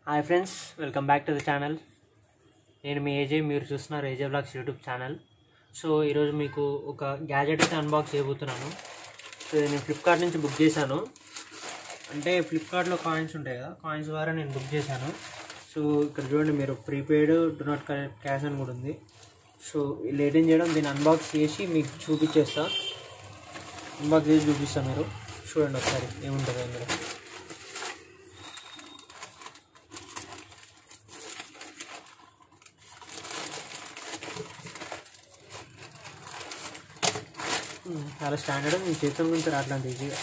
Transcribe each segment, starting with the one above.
Hi friends welcome back to the channel నేను మీ AJ మీరు చూస్తున్నారు AJ blogs YouTube channel so ఈరోజు మీకు ఒక గ్యాజెట్ అయితే అన్బాక్స్ చేయబోతున్నాను సో ఇది నేను ఫ్లిప్కార్ట్ నుంచి బుక్ చేశాను అంటే ఫ్లిప్కార్ట్లో కాయిన్స్ ఉంటాయి కదా కాయిన్స్ ద్వారా నేను బుక్ చేశాను సో ఇక్కడ చూడండి మీరు prepaid do not connect cash అని కూడా ఉంది సో లేట్ ఏం చేయడం దీన్ని అన్బాక్స్ చేసి మీకు చూపించేస్తా అన్బాక్స్ చేసి చూపిస్తాను మీరు చూడండి ఒకసారి ఏముంటుంది అందులో ఉమ్, చాలా స్టాండర్డ్ మీ చేతుల నుంచి రావట్లేదు ఈజీగా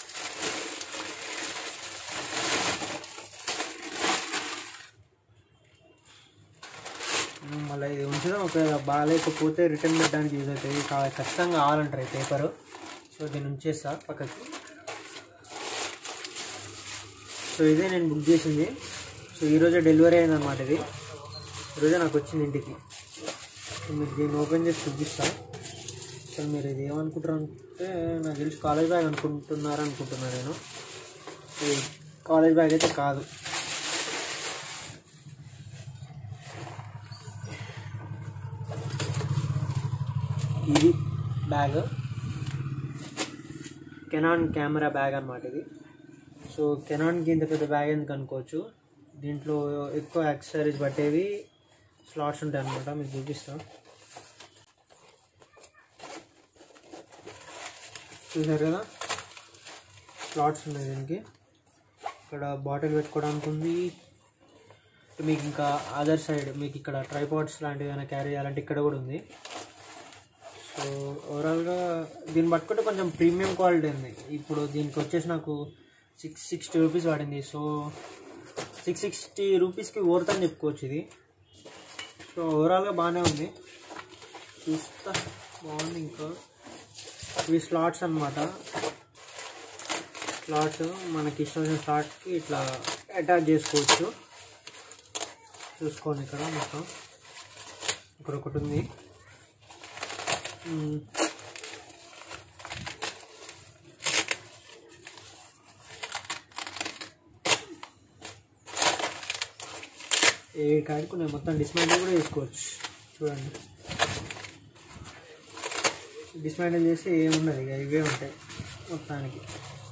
ఉమ్, మళ్ళీ ఇది ఉంచడం ఒక బాగాలేకపోతే రిటర్న్ పెట్టడానికి యూజ్ అవుతుంది కా- ఖచ్చితంగా కావాలంటారు ఈ పేపరు సో దీన్ని ఉంచేస్తా పక్కకి సో ఇదే నేను బుక్ చేసింది సో ఈరోజే డెలివరీ అయిందన్నమాట ఇది ఈరోజే నాకు వచ్చింది ఇంటికి సో మీకు దీన్ని ఓపెన్ చేసి చూపిస్తాను అసలు మీరు ఇది ఏమనుకుంటారు అంటే నాకు తెలిసి కాలేజ్ బ్యాగ్ అనుకుంటున్నారు అనుకుంటున్నాను నేను ఇది కాలేజ్ బ్యాగ్ అయితే కాదు ఇది బ్యాగ్ కెనాన్ కెమెరా బ్యాగ్ అన్నమాట ఇది సో కెనాన్కి ఇంత పెద్ద బ్యాగ్ ఎందుకు అనుకోవచ్చు దీంట్లో ఎక్కువ యాక్సెసరీస్ పట్టేవి స్లాట్స్ ఉంటాయి అనమాట మీకు చూపిస్తాను చూసారు కదా స్లాట్స్ ఉన్నాయి దీనికి ఇక్కడ బాటిల్ పెట్టుకోవడానికి ఉంది మీకు ఇంకా అదర్ సైడ్ మీకు ఇక్కడ ట్రైపాడ్స్ లాంటివి ఏమైనా క్యారీ చేయాలంటే ఇక్కడ కూడా ఉంది సో ఓవరాల్గా దీన్ని పట్టుకుంటే కొంచెం ప్రీమియం క్వాలిటీ ఉంది ఇప్పుడు దీనికి వచ్చేసి నాకు సిక్స్ సిక్స్టీ రూపీస్ పడింది సో సిక్స్ సిక్స్టీ రూపీస్కి వర్త్ అని చెప్పుకోవచ్చు ఇది సో ఓవరాల్గా బాగానే ఉంది చూస్తా బాగుంది ఇంకా ఇవి స్లాట్స్ అన్నమాట స్లాట్స్ మనకి ఇష్టం వచ్చిన స్లాట్కి ఇట్లా అటాచ్ చేసుకోవచ్చు చూసుకోండి ఇక్కడ మొత్తం ఇక్కడ ఒకటి ఉంది మ్మ్. ఏ కాడికి నేను మొత్తం డిస్మాంటిల్ కూడా చేసుకోవచ్చు చూడండి డిస్మాంటిల్ చేస్తే ఏమున్నది ఇక ఇవే ఉంటాయి మొత్తానికి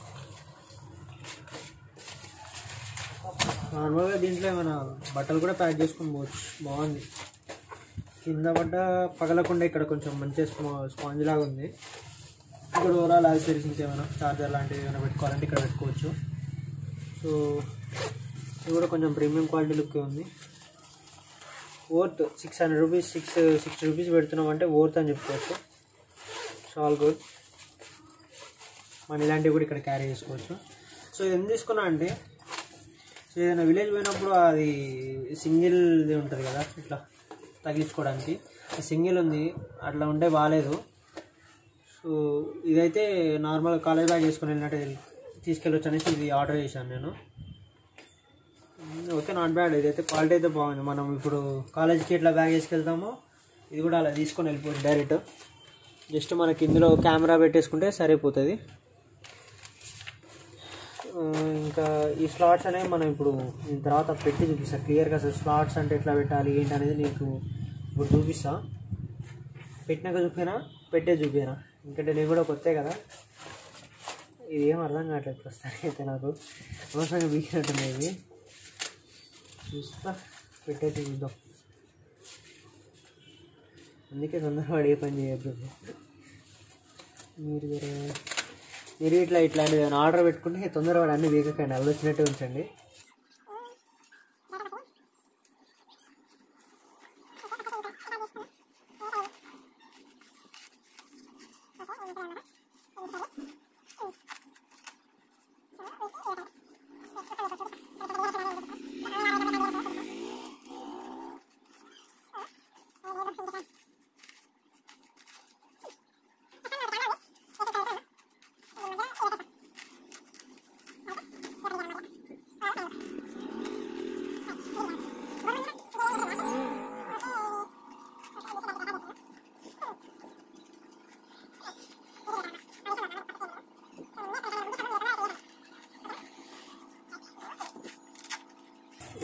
నార్మల్గా దీంట్లో ఏమైనా బట్టలు కూడా ప్యాక్ చేసుకొని పోవచ్చు బాగుంది కింద పడ్డ పగలకుండా ఇక్కడ కొంచెం మంచి స్పా స్పాంజ్ లాగా ఉంది ఇక్కడ ఓవరాల్ యాక్సరీస్ ఇంకేమైనా చార్జర్ లాంటివి ఏమైనా పెట్టుకోవాలంటే ఇక్కడ పెట్టుకోవచ్చు సో ఇది కూడా కొంచెం ప్రీమియం క్వాలిటీ లుక్ ఉంది worth six hundred rupees six sixty rupees పెడుతున్నాం అంటే ఓర్త్ అని చెప్పుకోవచ్చు సో ఆల్ గుడ్ మనం ఇలాంటివి కూడా ఇక్కడ క్యారీ చేసుకోవచ్చు సో ఇది ఎందుకు తీసుకున్నా అంటే సో ఏదైనా విలేజ్ పోయినప్పుడు అది సింగిల్ది ఉంటుంది కదా ఇట్లా తగిలించుకోవడానికి సింగిల్ ఉంది అట్లా ఉంటే బాగాలేదు సో ఇదైతే నార్మల్ కాలేజ్ బ్యాగ్ వేసుకొని వెళ్ళినట్టు తీసుకెళ్ళొచ్చు అనేసి ఇది ఆర్డర్ చేశాను నేను ఓకే నాట్ బ్యాడ్ ఇదైతే క్వాలిటీ అయితే బాగుంది మనం ఇప్పుడు కాలేజ్కి ఎట్లా బ్యాగ్ వేసుకెళ్తామో ఇది కూడా అలా తీసుకొని వెళ్ళిపోయింది డైరెక్ట్ జస్ట్ మనకి ఇందులో కెమెరా పెట్టేసుకుంటే సరిపోతుంది ఆ, ఇంకా ఈ స్లాట్స్ అనేవి మనం ఇప్పుడు దీని తర్వాత పెట్టి చూపిస్తా క్లియర్గా అసలు స్లాట్స్ అంటే ఎట్లా పెట్టాలి ఏంటి అనేది నీకు ఇప్పుడు చూపిస్తా పెట్టినాక చూపినా పెట్టే చూపినా ఎందుకంటే నేను కూడా కొత్తే కదా ఇది ఏం అర్థం కావట్లేదు ప్రస్తుతానికి అయితే నాకు అనవసరంగా బీకినట్టున్నాయి ఇవి చూస్తా పెట్టేసి చూద్దాం అందుకే తొందరపడి ఏ పని చేయొద్దు మీరు జర- మీరు ఇట్లా ఇట్లాంటివి ఏమైనా ఆర్డర్ పెట్టుకుంటే తొందరపడి అన్ని వీకకండి అవి వచ్చినట్టే ఉంచండి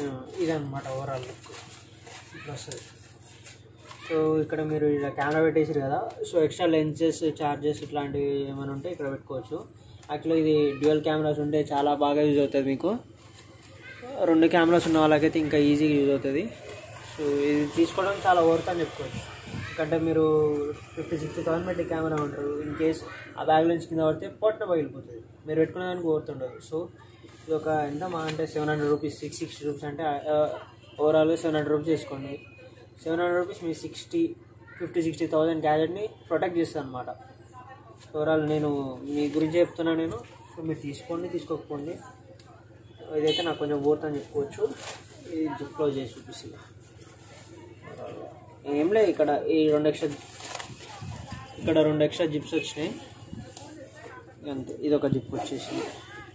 ఇదన్నమాట ఓవరాల్ లుక్ ఇట్లా వస్తుంది సో ఇక్కడ మీరు ఇలా కెమెరా పెట్టేసారు కదా సో ఎక్స్ట్రా లెన్సెస్ చార్జెస్ ఇట్లాంటివి ఏమైనా ఉంటే ఇక్కడ పెట్టుకోవచ్చు యాక్చువల్లీ ఇది డ్యూయల్ కెమెరాస్ ఉంటే చాలా బాగా యూజ్ అవుతుంది మీకు రెండు కెమెరాస్ ఉన్న వాళ్ళకైతే ఇంకా ఈజీగా యూజ్ అవుతుంది సో ఇది తీసుకోవడం చాలా వర్త్ అని చెప్పుకోవచ్చు ఎందుకంటే మీరు ఫిఫ్టీ సిక్స్టీ థౌసండ్ పెట్టి కెమెరా ఉంటారు ఇన్ కేస్ ఆ బ్యాగ్ నుంచి కింద పడితే పొట్ట పగిలిపోతుంది మీరు పెట్టుకునే దానికి వర్త్ ఉండదు సో ఇది ఒక ఎంత మా అంటే seven hundred rupees six sixty rupees అంటే ఓవరాల్గా సెవెన్ హండ్రెడ్ రూపీస్ తీసుకోండి సెవెన్ హండ్రెడ్ రూపీస్ మీ సిక్స్టీ ఫిఫ్టీ సిక్స్టీ థౌసండ్ గ్యాజెట్ని ప్రొటెక్ట్ చేస్తాను అనమాట ఓవరాల్ నేను మీ గురించి చెప్తున్నా నేను సో మీరు తీసుకోండి తీసుకోకపోండి ఇదైతే నాకు కొంచెం వర్త్ అని చెప్పుకోవచ్చు ఇది జిప్ క్లోజ్ చేసి చూపిస్తుంది ఏం లేదు ఇక్కడ ఈ రెండు ఎక్స్ట్రా ఇక్కడ రెండు ఎక్స్ట్రా జిప్స్ వచ్చినాయి అంతే ఇది ఒక జిప్ వచ్చేసింది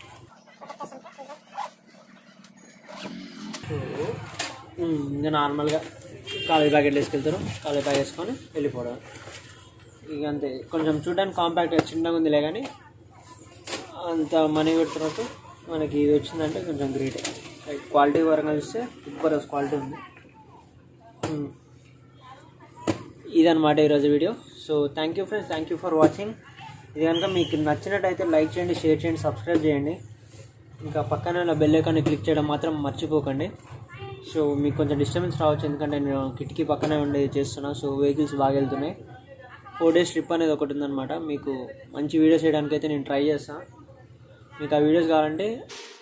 సో ఉమ్, ఇంకా నార్మల్గా కాలేజ్ ప్యాకెట్ వేసుకెళ్తారు కాలేజ్ బ్యాగ్ వేసుకొని వెళ్ళిపోవడం ఇక అంతే కొంచెం చూడడానికి కాంపాక్ట్ చిన్నగా ఉందిలే కానీ అంత మనీ పెడుతున్నట్టు మనకి ఇది వచ్చిందంటే కొంచెం గ్రేట్ లైక్ క్వాలిటీ పరంగా చూస్తే సూపర్ క్వాలిటీ ఉంది ఉమ్. ఇదన్నమాట ఈరోజు video so thank you friends thank you for watching ఇది కనుక మీకు నచ్చినట్టయితే లైక్ చేయండి షేర్ చేయండి సబ్స్క్రైబ్ చేయండి ఇంకా పక్కన ఉన్న బెల్ ఐకాన్ని క్లిక్ చేయడం మాత్రం మర్చిపోకండి సో మీకు కొంచెం డిస్టర్బెన్స్ రావచ్చు ఎందుకంటే నేను కిటికీ పక్కనే ఉండి చేస్తున్నా సో వెహికల్స్ బాగా వెళ్తున్నాయి ఫోర్ డేస్ ట్రిప్ అనేది ఒకటి ఉందన్నమాట మీకు మంచి వీడియోస్ చేయడానికి అయితే నేను ట్రై చేస్తాను మీకు ఆ వీడియోస్ కావాలంటే